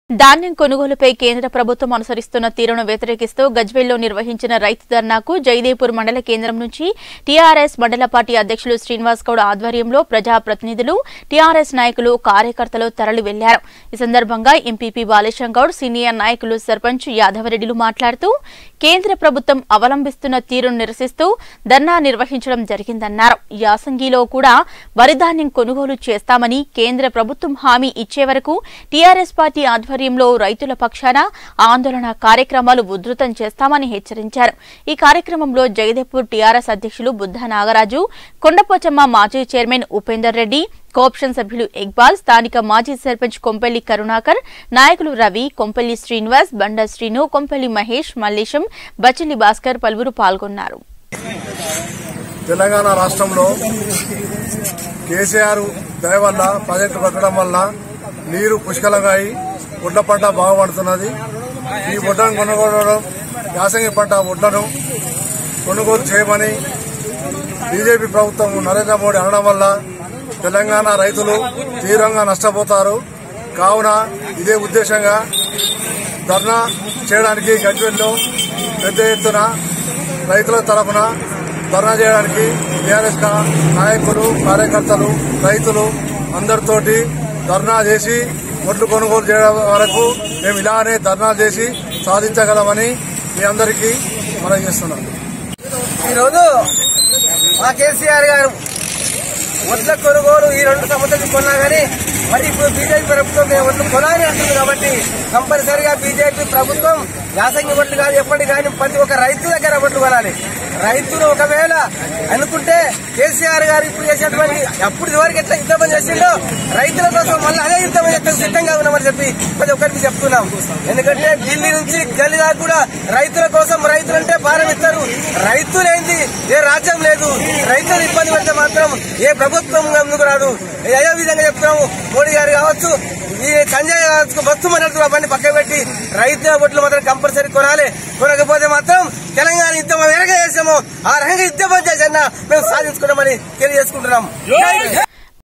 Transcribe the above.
ధాన్యం కొనుగోలుపై కేంద్ర ప్రభుత్వం అనుసరిస్తున్న తీరును వ్యతిరేకిస్తూ గజ్వేల్లో నిర్వహించిన రైతు ధర్నాకు జైదేపూర్ మండల కేంద్రం నుంచి టీఆర్ఎస్ మండల పార్టీ అధ్యక్షులు శ్రీనివాస్ గౌడ్ ఆధ్వర్యంలో ప్రజాప్రతినిధులు టీఆర్ఎస్ నాయకులు కార్యకర్తలు తరలి వెళ్లారు ఈ సందర్భంగా ఎంపీపీ బాలేశం గౌడ్ సీనియర్ నాయకులు సర్పంచ్ యాదవరెడ్డిలు మాట్లాడుతూ కేంద్ర ప్రభుత్వం అవలంబిస్తున్న తీరును నిరసిస్తూ ధర్నా నిర్వహించడం జరిగిందన్నారు యాసంగిలో కూడా వరి ధాన్యం కొనుగోలు చేస్తామని కేంద్ర ప్రభుత్వం హామీ ఇచ్చే వరకు టీఆర్ఎస్ పార్టీ ఆధ్వర్యంలో రైతుల పక్షాన ఆందోళన కార్యక్రమాలు ఉధృతం చేస్తామని హెచ్చరించారు ఈ కార్యక్రమంలో జగదేపూర్ టీఆర్ఎస్ అధ్యక్షులు బుద్ధ నాగరాజు కొండపోచమ్మ మాజీ చైర్మన్ ఉపేందర్ రెడ్డి కోఆప్షన్ సభ్యులు ఇక్బాల్ స్థానిక మాజీ సర్పంచ్ కొంపెల్లి కరుణాకర్ నాయకులు రవి కొంపెల్లి శ్రీనివాస్ బండ శ్రీను కొంపెల్లి మహేష్ మల్లేశం బచిల్లి భాస్కర్ పలువురు పాల్గొన్నారు తెలంగాణ రాష్ట్రంలో కేసీఆర్ దయ వల్ల ప్రాజెక్టు కట్టడం వల్ల నీరు పుష్కలంగా అయి ఒడ్ల పంట బాగుపడుతున్నది ఈ ఒడ్లను కొనుగోలు యాసంగి పంట ఒడ్లను కొనుగోలు చేయమని బీజేపీ ప్రభుత్వం నరేంద్ర మోడీ అనడం వల్ల తెలంగాణ రైతులు తీవ్రంగా నష్టపోతారు కావున ఇదే ఉద్దేశంగా ధర్నా చేయడానికి గజ్వెల్లో పెద్ద ఎత్తున రైతుల తరఫున ధర్నా చేయడానికి టీఆర్ఎస్ నాయకులు కార్యకర్తలు రైతులు అందరితోటి ధర్నా చేసి ఒడ్లు కొనుగోలు చేయడం వరకు మేము ఇలానే ధర్నా చేసి సాధించగలమని మీ అందరికీ మనం చేస్తున్నాం ఈరోజు మా కేసీఆర్ గారు వడ్ల కొనుగోలు ఈ రెండు సంవత్సరాలు కొన్నా కానీ మరి ఇప్పుడు బీజేపీ ప్రభుత్వం మేము వడ్లు కొనాలి అంటుంది కాబట్టి కంపల్సరిగా బీజేపీ ప్రభుత్వం యాసంగి వడ్లు కాదు ఎప్పటి కానీ ప్రతి ఒక్క రైతు దగ్గర వడ్లు కొనాలి రైతులు ఒకవేళ అనుకుంటే కేసీఆర్ గారు ఇప్పుడు చేసేటువంటి అప్పుడు ఇదివరకు ఎట్లా యుద్ధం చేసిండో రైతుల కోసం మళ్ళీ అదే యుద్ధం చేస్తే సిద్ధంగా ఉన్నామని చెప్పి ప్రతి ఒక్కరికి చెప్తున్నాం ఎందుకంటే ఢిల్లీ నుంచి గల్లీ దాకా కూడా రైతుల కోసం రైతులంటే భారం ఇస్తారు రైతులేంది ఏ రాజ్యం లేదు రైతులు ఇబ్బంది పెడితే మాత్రం ఏ ప్రభుత్వం ముందుకు రాదు అదే విధంగా చెప్తున్నాము మోడీ గారు కావచ్చు ఈ సంజయ్ కావచ్చు బస్సు మాట్లాడుతూ అవన్నీ పక్కన పెట్టి రైతుల ఒట్లు మాత్రం కంపల్సరీ కొనాలి కొనకపోతే మాత్రం తెలంగాణ యుద్ధం ఎరగా చేసాము ఆ రకంగా యుద్ధం చేసన్నా మేము సాధించుకున్నామని తెలియజేసుకుంటున్నాం